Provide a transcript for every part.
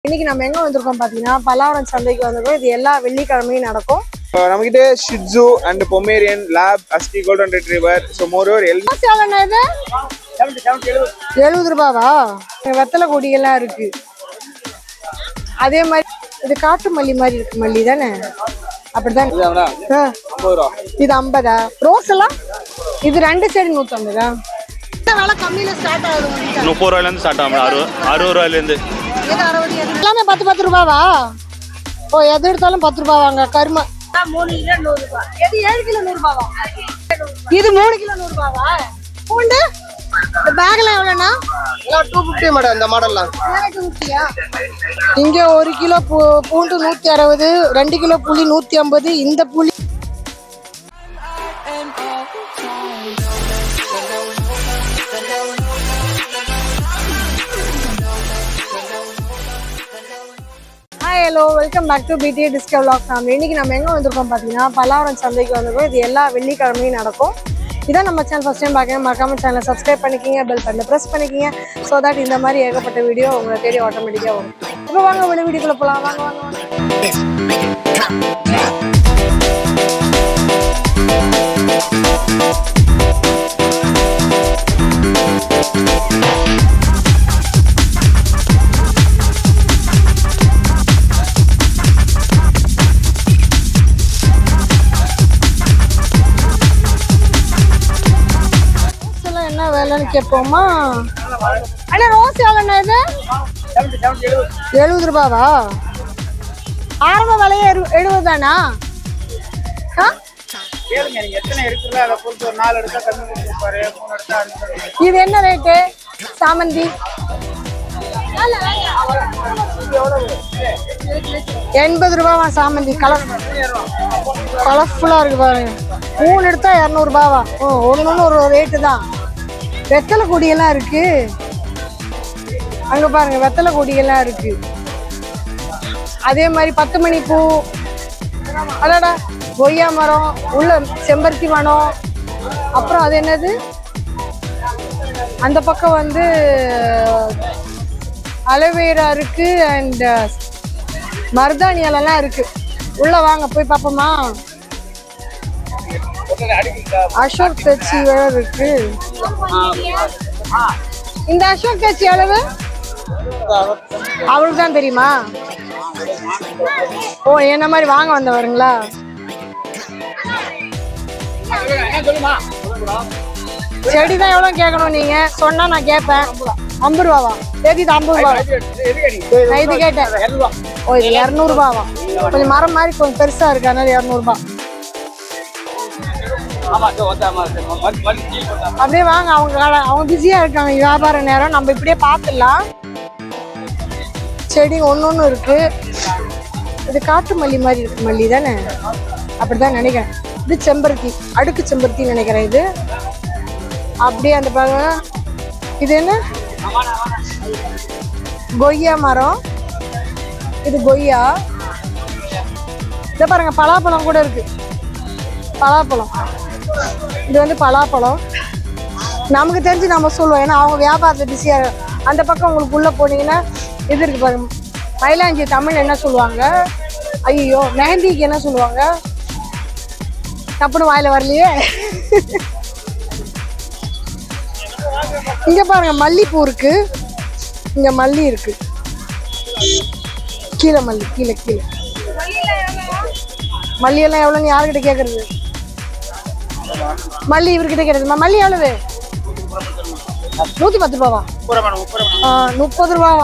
இன்னைக்கு நம்ம எங்க வந்திருக்கோம் பாத்தீங்கன்னா பல்லாவரம் சந்தைக்கு வந்திருக்கோம் இது எல்லா வெள்ளிக்கிழமையும் நடக்கும் நம்மகிட்ட shih tzu and Pomeranian lab husky golden retriever so moreover எல் எவ்வளோண்ணா இது எழுபது ரூபாவா இங்க வெத்தலை கொடியெல்லாம் இருக்கு அதே மாதிரி இது காட்டு மல்லி மாதிரி இருக்கு மல்லி தானே அப்படிதானே ஆ. இது ஐம்பதா ரோஸ் எல்லாம் இது ரெண்டு செடி நூற்றம்பதா இந்த விலை கம்மியில ஸ்டார்ட் ஆகுது உங்ககிட்ட. முப்பது ரூபாயிலேருந்து ஸ்டார்ட் ஆகும் அறுபது அறுபது ரூபாயிலேருந்து இது அறுபது எது? எல்லாமே பத்து பத்து ரூபாவா ஓ எது எடுத்தாலும் பத்து ரூபாவாங்க கரும மூணு கிலோ நூறு ரூபாய் எது ஏழு கிலோ நூறு ரூபாவா இது மூணு கிலோ நூறு ரூபாவா பூண்டு இந்த பேக்ல எவ்வளோண்ணா டூ ஃபிஃப்டி மேடம் இந்த மாடல்லாம் இங்க ஒரு கிலோ பூ- பூண்டு நூத்தி அறுபது ரெண்டு கிலோ புளி நூத்தி ஐம்பது இந்த புளி hi hello welcome back to பிடிஏ டிஸ்கே vlog ஃபேமிலி இன்னைக்கு நம்ம எங்க வந்திருக்கோம் பார்த்தீங்கன்னா பல்லாவரம் சந்தைக்கு வந்திருக்கோம் இது எல்லா வெள்ளிக்கிழமையும் நடக்கும் இதான் நம்ம சேனல் ஃபஸ்ட் டைம் பார்க்கணும் மறக்காம சேனலை சப்ஸ்கிரைப் பண்ணிக்கிங்க பெல் பட்டனை ப்ரெஸ் பண்ணிக்கிங்க ஸோ தட் இந்த மாதிரி ஏகப்பட்ட வீடியோ உங்களை தேடி ஆட்டோமேட்டிக்காக வரும் இப்போ வாங்க வெளி வீடியோக்குள்ள போகலாம் வாங்க வாங்க வாங்க ரோஸ் எல்லாம் என்ன வேலைன்னு கேட்போமா அண்ணா ரோஸ் எவ்வளோண்ணா இது எழுபது ரூபாவா ஆரம்ப விலையே எழு- எழுபது தானா ஆ கேளுங்க நீங்க எத்தனை எடுக்கிறதோ அதை பொறுத்து ஒரு நாலு எடுத்தா கம்மி கொடுத்துருப்பாரு மூணு எடுத்தா அறுபது இது என்ன ரேட்டு சாமந்தி எண்பது ரூபாவா சாமந்தி கலர் கலர்ஃபுல்லா இருக்கு பாருங்க மூணு எடுத்தா இரநூறுபாவா ஓ ஒன்று ஒன்று ஒரு ரேட்டு தான் வெத்தலை கொடியெல்லாம் இருக்கு அங்க பாருங்க வெத்தலை கொடியெல்லாம் இருக்கு அதே மாதிரி பத்து மணி பூ அடடா கொய்யா மரம் உள்ள செம்பருத்தி மரம் அப்புறம் அது என்னது அந்த பக்கம் வந்து அலோவேரா இருக்கு அண்ட் மருதாணி இலைலாம் இருக்கு உள்ள வாங்க போய் பார்ப்போமா அசோக் கட்சி வேற இருக்கு இந்த அசோக் கட்சி அளவு அவளுக்கு தான் தெரியுமா ஓ என்ன மாதிரி வாங்க வந்தவருங்களா செடி தான் எவ்வளோ கேட்கணும் நீங்க சொன்னா நான் கேட்பேன் ஐம்பது ரூபாவா சரி இது ஐம்பது ரூபா நான் இது கேட்டேன் ஓ இது இரநூறுபாவா கொஞ்சம் மரம் மாதிரி கொஞ்சம் பெருசா இருக்கு அதனால இரநூறுபா அப்படியே வாங்க அவங்க கடை- அவங்க பிஸியா இருக்காங்க வியாபார நேரம் நம்ம இப்படியே பார்த்துடலாம் செடி ஒன்று ஒன்று இருக்கு இது காட்டு மல்லி மாதிரி இருக்கு மல்லி தானே அப்படிதான் நினைக்கிறேன் இது செம்பருத்தி அடுக்கு செம்பருத்தின்னு நினைக்கிறேன் இது அப்படியே அந்த பாருங்க இது என்ன கொய்யா மரம் இது கொய்யா இதை பாருங்க பலாப்பழம் கூட இருக்கு பலாப்பழம் இது வந்து பலாப்பழம் நமக்கு தெரிஞ்சு நம்ம சொல்லுவோம் ஏன்னா அவங்க வியாபாரத்தில் பிஸியாக அந்த பக்கம் உங்களுக்கு உள்ள போனீங்கன்னா இது இருக்கு பாருங்க மயிலாஞ்சி தமிழ் என்ன சொல்லுவாங்க ஐயோ மெஹந்திக்கு என்ன சொல்லுவாங்க தப்புன்னு வாயில வரலையே இங்க பாருங்க மல்லிப்பூ இருக்கு இங்க மல்லி இருக்கு கீழே மல்லி கீழே கீழே மல்லி எல்லாம் எவ்வளோன்னு யாருக்கிட்ட கேட்கறது மல்லி இவர்கிட்ட கேட்கறது மல்லி எவ்வளவு நூத்தி பத்து ரூபாவா ஆ, முப்பது ரூபாவா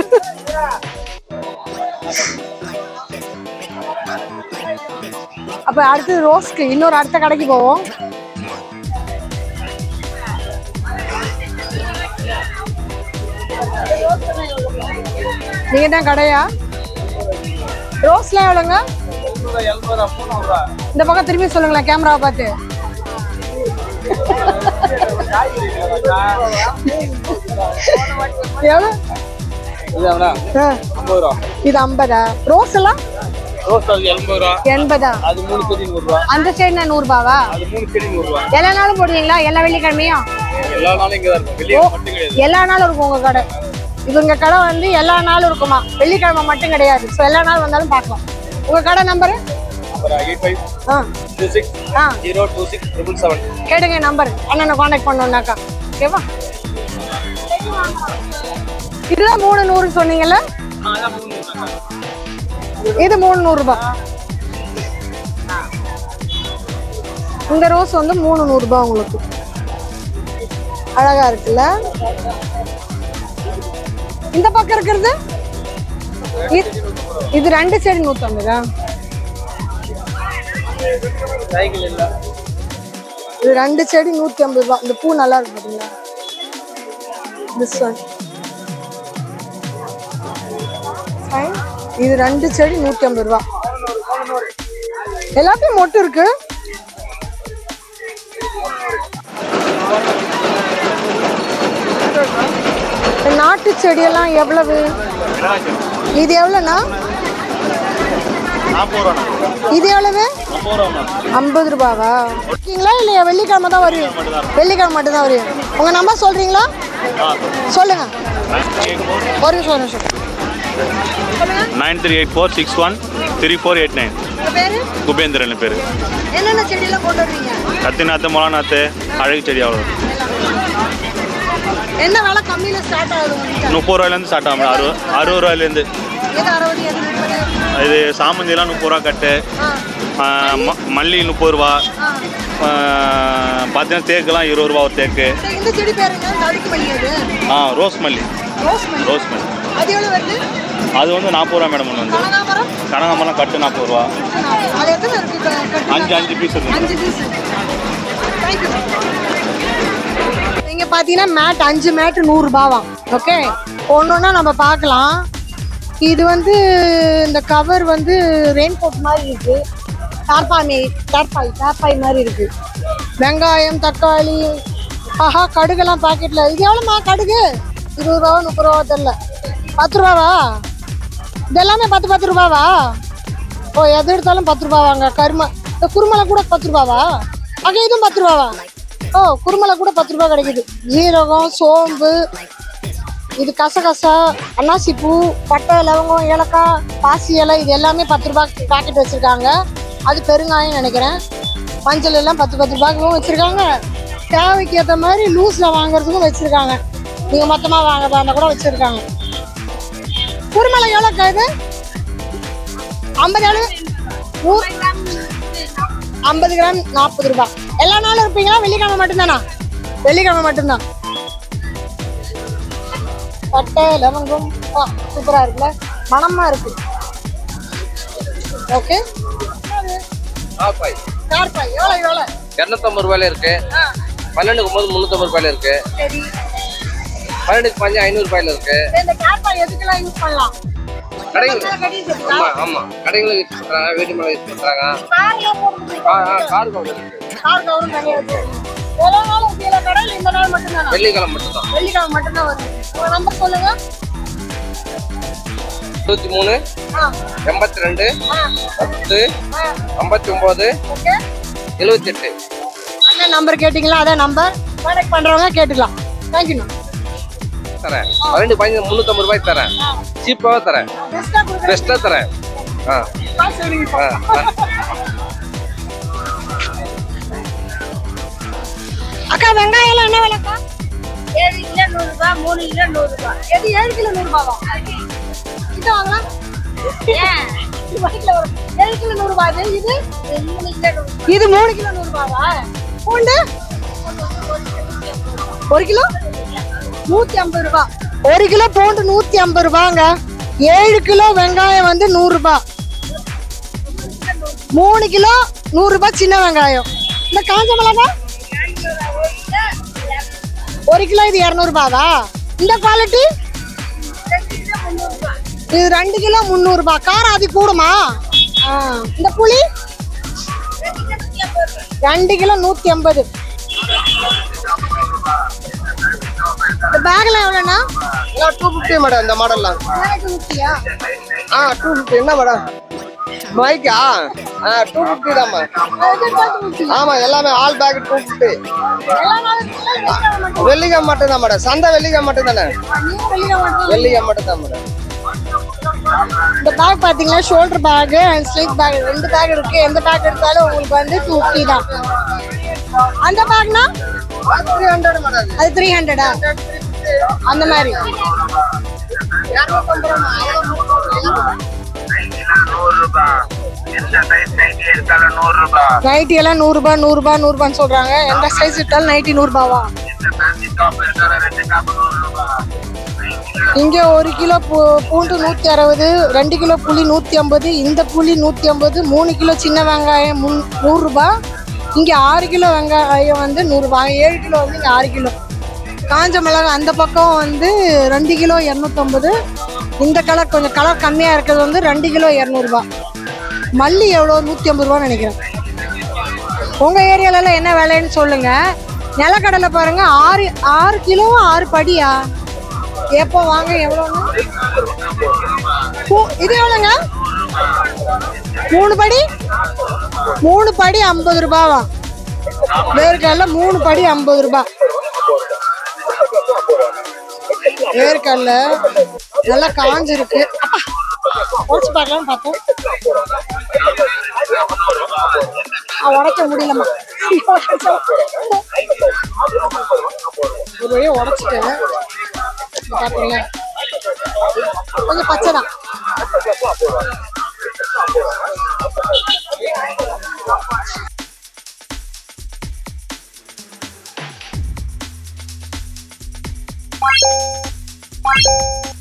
அப்ப அடுத்தது ரோஸ்க்கு இன்னொரு அடுத்த கடைக்கு போவோம் நீங்க தான் கடையா ரோஸ்லாம் எவ்வளோங்க இந்த பக்கம் திரும்பி சொல்லுங்களேன் கேமராவை பார்த்து எவ்வளோ ஆ, ஐம்பது ரூபா இது ஐம்பதா ரோஸ் எல்லாம் ரோஸ் அது எண்பது ரூபா எண்பதா அது மூணு செடி நூறு ரூபா அந்த சைடுனா நூறுபாவா அது மூணு செடி நூறு ரூபா எல்லா நாளும் போடுவீங்களா எல்லா வெள்ளிக்கிழமையும் எல்லா நாளும் இங்க தான் இருக்கும் வெளியே மட்டும் கிடையாது எல்லா நாளும் இருக்கும் உங்க கடை இவங்க கடை வந்து எல்லா நாளும் இருக்குமா வெள்ளிக்கிழமை மட்டும் கிடையாது ஸோ எல்லா நாள் வந்தாலும் பார்க்கலாம் உங்க கடை நம்பரு எயிட் ஃபைவ் ஆ டூ சிக்ஸ் ஆ zero two six triple seven கேளுங்க நம்பர் அண்ணனை காண்டாக்ட் பண்ணோம்னாக்கா ஓகேவா இதுதான் மூணு நூறு சொன்னீங்கல்ல இது மூணு நூறு ரூபாய் இந்த ரோஸ் வந்து மூணு நூறு ரூபாய் உங்களுக்கு அழகா இருக்குல்ல இந்த பக்கம் இருக்கிறது இது- இது ரெண்டு செடி நூத்தம்பதா சைக்கிள் இல்லை இது ரெண்டு செடி நூத்தி ஐம்பது ரூபாய் இந்த பூ நல்லா இருக்கு பாத்தீங்களா திஸ் ஒன் ஃபைன் இது ரெண்டு செடி நூத்தி ஐம்பது ரூபாய் எல்லாத்தையும் மொட்டு இருக்கு இந்த நாட்டு செடியெல்லாம் எவ்வளவு இது எவ்வளோண்ணா நாற்பது ரூபா இது எவ்வளவு ஐம்பது ரூபா மேம் ஐம்பது ரூபாவா இருக்கீங்களா இல்லையா வெள்ளிக்கிழமை தான் வருவீங்க வெள்ளிக்கிழமை மட்டும் தான் வருவீங்க உங்க நம்பர் சொல்றீங்களா சொல்லுங்க ஒரு நிமிஷம் ஒரு நிமிஷம் சொல்லுங்க nine three eight four six one three four eight nine உங்க பேரு குபேந்திரன் பேர் என்னென்ன செடியெல்லாம் கொண்டு வருவீங்க கத்திநாத்து மொளாநாத்து அழகு செடி அவ்வளோ என்ன விலை கம்மியில ஸ்டார்ட் ஆகுது உங்ககிட்ட முப்பது ரூபாயிலேருந்து ஸ்டார்ட் ஆகும் அறுபது அறுபது ரூபாயிலேருந்து எது அறுபது எது முப்பது இது சாமந்திலாம் முப்பது ரூபா கட்டு ஆ ஆ, ம- மல்லி முப்பது ரூபா ஆ ஆ, பார்த்தீங்கன்னா தேக்குலாம் இருபது ரூபா ஒரு தேக்கு இந்த- இந்த செடி பேருங்க இந்த அடுக்கு மல்லி அது ஆ ரோஸ் மல்லி ரோஸ் மல்லி ரோஸ் மல்லி அது எவ்வளவு வருது அது வந்து நாற்பது ரூபா மேடம் ஒன்று வந்து கனகாமரம் கனகாமரம் கட்டு நாற்பது ரூபா அது எத்தனை இருக்கு க- கட்டுல? அஞ்சு அஞ்சு பீஸ் இருக்கு அஞ்சு பீஸ் இங்க பாத்தீங்கன்னா மேட் அஞ்சு மேட் நூறு ரூபாவாம் ஓகே ஒன்னொன்னா நம்ம பார்க்கலாம் இது வந்து இந்த கவர் வந்து ரெயின் கோட் மாதிரி இருக்கு டார்பாய் டார்பாய் டார்பாய் மாதிரி இருக்கு வெங்காயம் தக்காளி ஆஹா கடுகெல்லாம் பாக்கெட்ல இது எவ்வளோமா கடுகு இருபது ரூபாவா முப்பது ரூபாவா தெரியல பத்து ரூபாவா இது எல்லாமே பத்து பத்து ரூபாவா ஓ எது எடுத்தாலும் பத்து ரூபாவாங்க கரும இந்த குருமலை கூட பத்து ரூபாவா அங்கே இதுவும் பத்து ரூபாவா ஓ குருமலை கூட பத்து ரூபா கிடைக்குது ஜீரகம் சோம்பு இது கசகசா அன்னாசி பூ பட்டை லவங்கம் ஏலக்காய் பாசி இலை இது எல்லாமே பத்து ரூபா பாக்கெட் வச்சிருக்காங்க அது பெருங்காயம் நினைக்கிறேன் மஞ்சள் எல்லாம் பத்து பத்து ரூபாய்க்கும் வச்சிருக்காங்க தேவைக்கு ஏற்ற மாதிரி லூஸ்ல வாங்குறதுக்கும் வச்சிருக்காங்க நீங்க மொத்தமா வாங்குறதா இருந்தா கூட வச்சிருக்காங்க குருமலை எவ்வளோக்கா இது ஐம்பது அளவு ஊர் ஐம்பது கிராம் நாற்பது ரூபாய் எல்லா நாளும் இருப்பீங்களா வெள்ளிக்கிழமை மட்டும்தானா வெள்ளிக்கிழமை மட்டும்தான் பட்டை லவங்கம் ஆ சூப்பரா இருக்குல்ல மணமா இருக்கு ஓகே ஆப்பாய் கார்பாய் எவ்வளோ எவ்வளோ இரநூத்தம்பது ரூபாயில இருக்கு ஆ பன்னெண்டுக்கு போது முந்நூற்றம்பது ரூபாயில இருக்கு சரி பன்னெண்டுக்கு பாஞ்சு ஐநூறு ரூபாயில இருக்கு இந்த கார்பாய் எதுக்கெல்லாம் யூஸ் பண்ணலாம் கடைகள் கட்டிட்டு ஆமா ஆமா கடைகளும் யூஸ் பண்றாங்க வீட்டு மேல யூஸ் பண்றாங்க கார்லாம் போட்டு ஆ ஆ கார் கவுண்ட் இருக்கு கார் கவரும் தனியாக வச்சு எல்லா நாளும் இருக்கீங்களா கடையில் இந்த நாள் மட்டும்தானா வெள்ளிக்கிழமை மட்டும்தான் வெள்ளிக்கிழமை மட்டும்தான் வருது உங்க நம்பர் சொல்லுங்க இருபத்தி மூணு ஆ எண்பத்தி ரெண்டு ஆ பத்து ஆ ஐம்பத்தி ஒன்பது ஓகே எழுபத்தி எட்டு அண்ணன் நம்பர் கேட்டிங்களா அதான் நம்பர் கான்டாக்ட் பண்றவங்க கேட்டுக்கலாம் தேங்க்யூண்ணா தரேன் பன்னெண்டு பதினஞ்சு முந்நூற்றம்பது ரூபாய்க்கு தரேன் சீப்பாக தரேன் பெஸ்ட்டாக கொடுங்க பெஸ்ட்டாக தரேன் ஆ காசு எடுங்க ஆ ஆ. அக்கா வெங்காயம் எல்லாம் என்ன விலைக்கா ஏழு கிலோ நூறு ரூபாய் மூணு கிலோ நூறு ரூபாய் எது ஏழு கிலோ நூறு ரூபாவா இது வாங்கலாம் இது வாங்கிக்கல வரும். ஏழு கிலோ நூறு ரூபாய் இது இது மூணு கிலோ இது மூணு கிலோ நூறு ரூபாவா பூண்டு ஒரு கிலோ நூத்தி ஐம்பது ரூபாய் ஒரு கிலோ பூண்டு நூத்தி ஐம்பது ரூபாங்க ஏழு கிலோ வெங்காயம் வந்து நூறு ரூபாய் மூணு கிலோ நூறு ரூபாய் சின்ன வெங்காயம் இந்த காஞ்ச மிளகா ஒரு கிலோ இது இரநூறுபாவா இந்த குவாலிட்டி இது ரெண்டு கிலோ முந்நூறுபா காரம் அது கூடுமா ஆ, இந்த புளி ரெண்டு கிலோ நூத்தி ஐம்பது இந்த பேக்ல எவ்வளோண்ணா டூ ஃபிஃப்டி மேடம் இந்த மாடல்லாம் நூத்தியா ஆ டூ ஃபிஃப்டி என்ன மேடம் பைக்கா டூ ஃபிஃப்டி தாம்மா ஆமா எல்லாமே ஆல் பேக் டூ ஃபிஃப்டி வெள்ளிக்காய் மட்டும் தான் மேடம் சந்தை வெள்ளிக்காய் மட்டும் தானே வெள்ளிக்காய் மட்டும் தான் மேடம் இந்த பேக் பாத்தீங்கன்னா shoulder bag and sleep bag ரெண்டு பேக் இருக்கு எந்த பேக் எடுத்தாலும் உங்களுக்கு வந்து டூ ஃபிஃப்டி தான் அந்த பேக்னா த்ரீ ஹண்ட்ரட் மேடம் அது த்ரீ ஹண்ட்ரடா அந்த மாதிரி நைட்டி எல்லாம் நூறுரூபா நூறுரூபா நூறுரூபான்னு சொல்றாங்க எந்த சைஸ் எடுத்தாலும் நைட்டி நூறுரூபாவா இங்க ஒரு கிலோ பூ- பூண்டு நூத்தி அறுபது ரெண்டு கிலோ புளி நூத்தி ஐம்பது இந்த புளி நூத்தி ஐம்பது மூணு கிலோ சின்ன வெங்காயம் முன் நூறுரூபா இங்க ஆறு கிலோ வெங்காயம் வந்து நூறுரூபா ஏழு கிலோ வந்து இங்க ஆறு கிலோ காஞ்ச மிளகாய் அந்த பக்கம் வந்து ரெண்டு கிலோ இரநூத்தம்பது இந்த கலர் கொஞ்சம் கலர் கம்மியா இருக்கிறது வந்து ரெண்டு கிலோ இரநூறுபா மல்லி எவ்வளோ நூற்றி ஐம்பது ரூபான்னு நினைக்கிறேன் உங்க ஏரியால எல்லாம் என்ன விலைன்னு சொல்லுங்க நிலக்கடலை பாருங்க ஆறு ஆறு கிலோவும் ஆறு படியா எப்போ வாங்க எவ்வளோங்க பூ- இது எவ்வளோங்க மூணு படி மூணு படி ஐம்பது ரூபாவா வேர்க்கடலை மூணு படி ஐம்பது ரூபாய் வேர்க்கடலை நல்லா காஞ்சிருக்கு உடச்சு பார்க்கலாம்னு பார்த்தேன் ஆ, உடைக்க முடியலம்மா ஒரு வழியா உடைச்சிட்டேன் இங்க பாத்தீங்களா கொஞ்சம் பச்சை தான் Thank you.